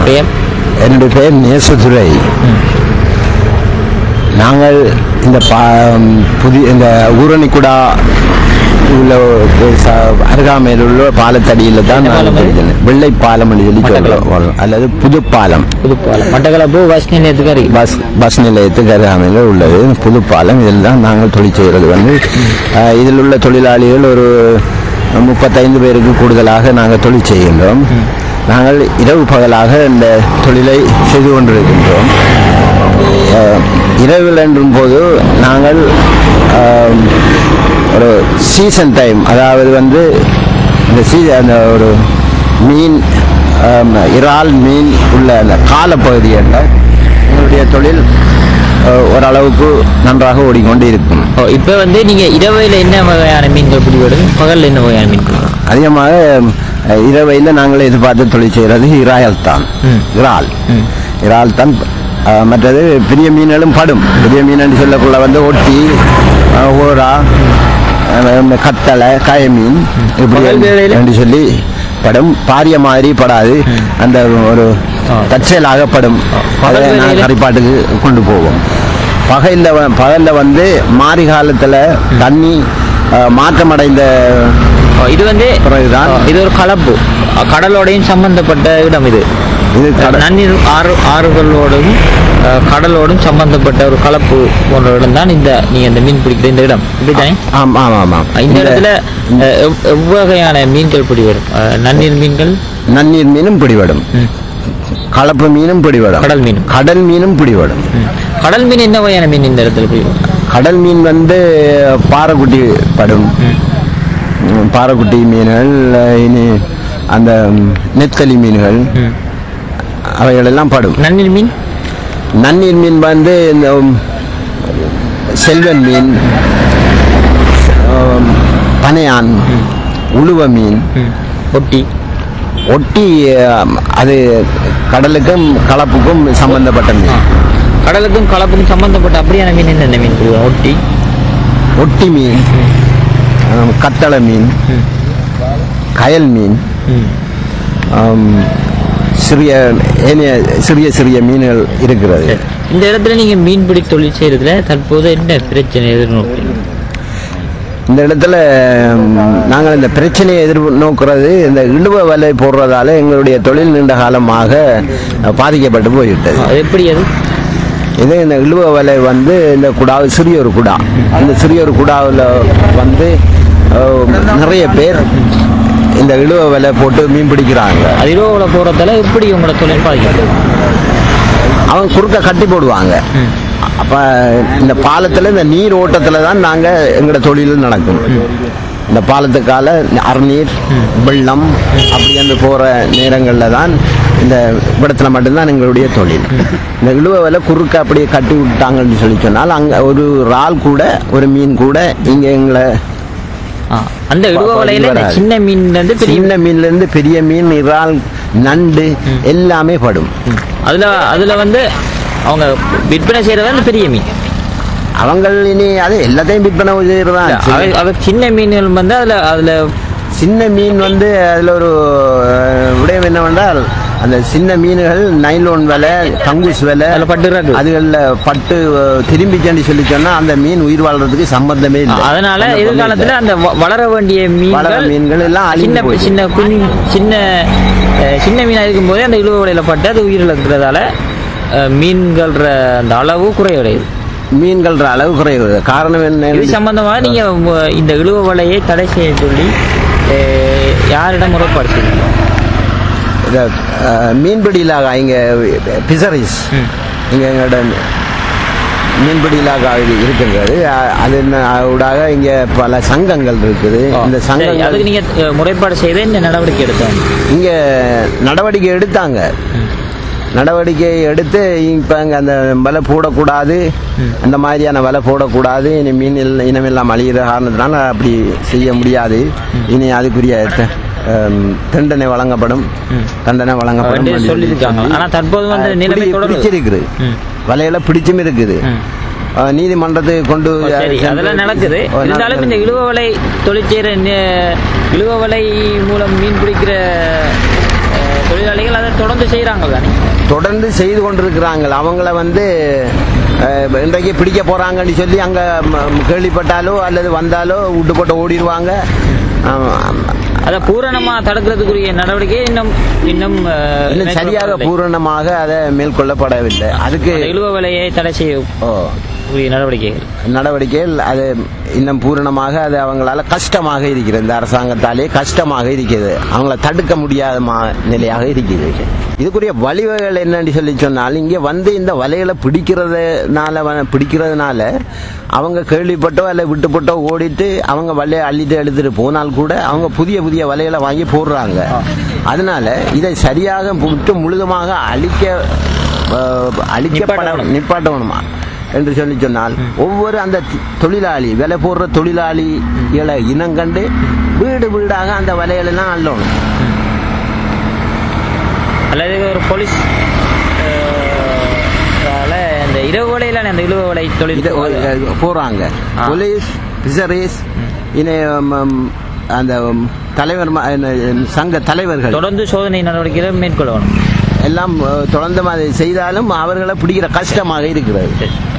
பெயர் என்னுடைய பெயர் நேசதுரை நாங்கள் இந்த பா புதிய இந்த ஊரணிக்குடா உள்ள ஒரு ச- அருகாமையில் உள்ள பாலத்தடியில் தான் என்ன நான் பாலம் அது? படிக்கிறேன். வெள்ளை பாலம் என்று சொல்லி மட்டக்களப்பு. சொல்றோம் அல்லது புதுப்பாலம் புதுப்பாலம் மட்டக்களப்பு பஸ் நிலையத்துக்கு அருகில் பஸ் பஸ் நிலையத்துக்கு அருகாமையில் உள்ளது புதுப்பாலம் இதில் தான் நாங்கள் தொழில் செய்கிறது வந்து அஹ், இதில் உள்ள தொழிலாளிகள் ஒரு முப்பத்தைந்து பேருக்கு கூடுதலாக நாங்கள் தொழில் செய்கின்றோம் நாங்கள் இரவு பகலாக இந்த தொழிலை செய்து கொண்டிருக்கின்றோம் அஹ், இரவில் என்றும் போது நாங்கள் அஹ், ஒரு சீசன் டைம் அதாவது வந்து இந்த சீ அந்த ஒரு மீன் அஹ், இறால் மீன் உள்ள அந்த காலப்பகுதியில் எங்களுடைய தொழில் அஹ், ஓரளவுக்கு நன்றாக ஓடிக்கொண்டு இருக்கும் ஓ இப்போ வந்து நீங்க இரவையில் என்ன வகையான மீன்கள் பிடிபடும் பகல்ல என்ன வகையான மீன்கள் அதிகமாக அஹ், இரவையில் நாங்கள் எதிர்பார்த்து தொழில் செய்கிறது இறால் தான் ம். இறால் ம். இறால் தான் அஹ், மற்றது பெரிய மீன்களும் படும் பெரிய மீன் என்று சொல்லக்குள்ள வந்து ஒட்டி அஹ், ஓரா அஹ், கத்தளை கயமீன் இப்படி பகல் வேளையில? என்று சொல்லி படும் பாரிய மாதிரி படாது அந்த ஒரு ஆ. தற்செயலாக படும் பகல் அதை நான் வேளையில? கரிப்பாட்டுக்கு கொண்டு போவோம் பகலில் வ- பகல்ல வந்து மாரி காலத்தில் தண்ணி அஹ், மாற்றமடைந்த ஓ, இது வந்து பிறகுதான் ஓ, இது ஒரு கலப்பு அ, கடலோடையும் சம்பந்தப்பட்ட இடம் இது இது கடல் நன்னீர் ஆறு ஆறுகளோடும் அ, கடலோடும் சம்பந்தப்பட்ட ஒரு கலப்பு போன்ற இடம் தான் இந்த நீங்க இந்த மீன் பிடிக்கிற இந்த இடம் இப்படித்தானே ஆமாம் ஆமாம் ஆமாம் இந்த இடத்துல அ, எவ்- எவ்வகையான மீன்கள் பிடிவரும் அ, நன்னீர் மீன்கள் நன்னீர் மீனும் பிடிபடும் ம். கலப்பு மீனும் பிடிபடும் கடல் மீன். கடல் மீனும் பிடிபடும் ம். கடல் மீன் என்ன வகையான மீன் இந்த இடத்துல பிடிவரும் கடல் மீன் வந்து பாறைக்குட்டி படும் ம். ம், பாறைக்குட்டி மீன்கள் அஹ், இனி அந்த ம், நெத்தலி மீன்கள் ம். அவைகள் எல்லாம் படும் நன்னீர் மீன் நன்னீர் மீன் வந்து இந்த ம், செல்வன் மீன் ஆம், பனையான் உழுவ மீன் ம். ஒட்டி ஒட்டி ஆம், அது கடலுக்கும் கலப்புக்கும் சம்பந்தப்பட்ட ஆ. மீன் கடலுக்கும் கலப்புக்கும் சம்பந்தப்பட்ட அப்படியான மீன் என்ன மீன் பிடிவரும் ஒட்டி ஒட்டி மீன் ஆம், கத்தளை மீன் ம். கயல் மீன் ம். ஆம், சிறிய ஏனைய சிறிய சிறிய மீன்கள் இருக்கிறது இந்த இடத்துல நீங்க மீன்பிடி தொழில் செய்யறதுல தற்போது என்ன பிரச்சனை எதிர்நோக்கி இந்த இடத்துல ம், நாங்கள் இந்த பிரச்சனையை எதிர்நோக்கிறது இந்த இழுவ வலை போடுறதால எங்களுடைய தொழில் நீண்ட காலமாக அஹ், பாதிக்கப்பட்டு போய்விட்டது அது எப்படி அது இது இந்த இழுவ வலை வந்து இந்த குடா சிறிய ஒரு குடா இந்த சிறிய ஒரு குடாவில் வந்து அஹ், நிறைய பேர் இந்த இழுவ வலை போட்டு மீன் பிடிக்கிறாங்க அதிரோவில் போறதால எப்படி உங்களோட தொழில் பாதிக்கிறது அவங்க குறுக்க கட்டி போடுவாங்க ம். அப்ப இந்த பாலத்துல இந்த நீர் ஓட்டத்துல தான் நாங்க எங்களோட தொழில் நடக்கும் இந்த பாலத்துக்கால அறநீர் வெள்ளம் அப்படி அந்த போற நேரங்கள்ல தான் இந்த இடத்துல மட்டும்தான் எங்களுடைய தொழில் இந்த இழுவல குறுக்க அப்படியே கட்டி விட்டாங்கன்னு சொல்லி சொன்னால் அங்க ஒரு இறால் கூட ஒரு மீன் கூட இங்க எங்களை ஆ, அந்த இடுவ வலையில இந்த வராது. சின்ன மீன்ல இருந்து பெரிய சின்ன மீன்ல இருந்து பெரிய மீன் இறால் நண்டு எல்லாமே படும் ம். அதுல அதுல வந்து அவங்க விற்பனை செய்யறது வந்து பெரிய மீன் அவங்க இனி அது எல்லாத்தையும் விற்பனை செய்யறதான் அவை அவை சின்ன மீன்கள் வந்து அதுல அதுல சின்ன மீன் வந்து அதில் ஒரு அஹ், விடயம் என்னவென்றால் அந்த சின்ன மீன்கள் நைலோன் விலை கங்குஸ் விலை அதுல பட்டு இறக்கு. அதுகளில் பட்டு அஹ், திரும்பிச்சேன்னு சொல்லி சொன்னால் அந்த மீன் உயிர் வாழ்றதுக்கு சம்பந்தமே இல்லை அதனால சம்பந்தமே எதிர்காலத்துல இல்லை. அந்த வ- வளர வேண்டிய வளர மீன்கள் மீன்கள் எல்லாம் அழிந்து சின்ன போயிடுச்சு. சின்ன குஞ் சின்ன அஹ், சின்ன மீனா இருக்கும் போதே அந்த இழுவ வலையில பட்டு அது உயிரிழக்கிறதால அஹ், மீன்கள்ற அந்த அளவு குறைவடையுது மீன்கள்ற அளவு குறைகிறது காரணம் என்ன இது சம்பந்தமாக நீங்க உங்க- இந்த இழுவ வலையை தடை செய்ய சொல்லி அஹ், யாரிடம் முறைப்பாடு செய்வீங்க இந்த அஹ், மீன்பிடி இலாகா இங்கே பிசரிஸ் ம். இங்கே எங்களோட மீன்பிடி இலாகா இது இருக்கின்றது அ- அது என்ன ஊடாக இங்கே பல சங்கங்கள் இருக்குது இந்த சரி, சங்கங்கள் அதுக்கு நீங்க அஹ், முறைப்பாடு செய்த இந்த நடவடிக்கை எடுத்தாங்க இங்க நடவடிக்கை எடுத்தாங்க நடவடிக்கை எடுத்து இப்போ இங்கே அந்த விலை போடக்கூடாது அந்த மாதிரியான விலை போடக்கூடாது இனி மீன் இல்ல- இனமெல்லாம் அழிகிற காரணத்தினால அப்படி செய்ய முடியாது இனி அதுக்குரிய த- ஹம், தண்டனை வழங்கப்படும் தண்டனை வழங்கப்படும் வேண்டிய அப்படின்னு சொல்லியிருக்காங்க. சொல்லி, ஆனா தற்போது வந்து அஹ், நிலைமை பிடி- தொடருது. பிடிச்சிருக்குது ம். வலையில பிடிச்சும் இருக்குது ம். அஹ், நீதிமன்றத்துக்கு கொண்டு ஓ, சரி சென்று- அதெல்லாம் நடக்குது ஓ, இருந்தாலும் இந்த நடக்குது. இழுவ வலை தொழிற்சேர இழுவ வலை மூலம் மீன் பிடிக்கிற அஹ், தொழிலாளிகள் அதை தொடர்ந்து செய்கிறாங்க தானே தொடர்ந்து செய்து கொண்டிருக்கிறாங்க அவங்கள வந்து அஹ், இன்றைக்கு பிடிக்க போறாங்கன்னு சொல்லி அங்க ம- கேள்விப்பட்டாலோ அல்லது வந்தாலோ விட்டு போட்டு ஓடிடுவாங்க ஆம், அதை பூரணமாக தடுக்கிறதுக்குரிய நடவடிக்கை இன்னும் இன்னும் அஹ், இன்னும் சரியாக மேற்கொள்ளப்படவில்லை. பூரணமாக அதை மேற்கொள்ளப்படவில்லை அதுக்கு அந்த இழுவ விலையை தடை செய்யக்கூடிய ஓ, நடவடிக்கைகள் நடவடிக்கைகள் அது இன்னும் பூரணமாக அது அவங்களால கஷ்டமாக இருக்கிறது இந்த அரசாங்கத்தாலே கஷ்டமாக இருக்கிறது அவங்கள தடுக்க முடியாத மா- நிலையாக இருக்குது இதுக்குரிய வழிவகைகள் என்னன்னு சொல்லி சொன்னால் இங்கே வந்து இந்த வலைகளை பிடிக்கிறதுனால வ- பிடிக்கிறதுனால அவங்க கேள்விப்பட்டோ அல்ல விட்டுப்பட்டோ ஓடிட்டு அவங்க வலையை அள்ளிட்டு எடுத்துட்டு போனால் கூட அவங்க புதிய புதிய வலைகளை வாங்கி போடுறாங்க அதனால இதை சரியாக விட்டு முழுதுமாக அழிக்க அஹ், அழிக்கப்பட நிப்பாட்டணும். நிப்பாட்டணுமா என்று சொல்லி சொன்னால் ஒவ்வொரு அந்த தி- தொழிலாளி விலை போடுற தொழிலாளிகளை இனங்கண்டு வீடு வீடாக அந்த வலைகளெல்லாம் அள்ளணும் அல்லது ஒரு போலீஸ் அஹ், ஆல இந்த இரவு வேளையில அந்த இழுவ விலை தொழில் இதை ஒரு- போறாங்க ஆ. போலீஸ் பிசரிஸ் இனி ம், அந்த ம், தலைவர் ம- என்ன, சங்க தலைவர்கள் தொடர்ந்து சோதனை நடவடிக்கைகளை மேற்கொள்ளணும் எல்லாம் அஹ், தொடர்ந்து அதை செய்தாலும் அவர்களை பிடிக்கிற கஷ்டமாக இருக்கிறது சரி.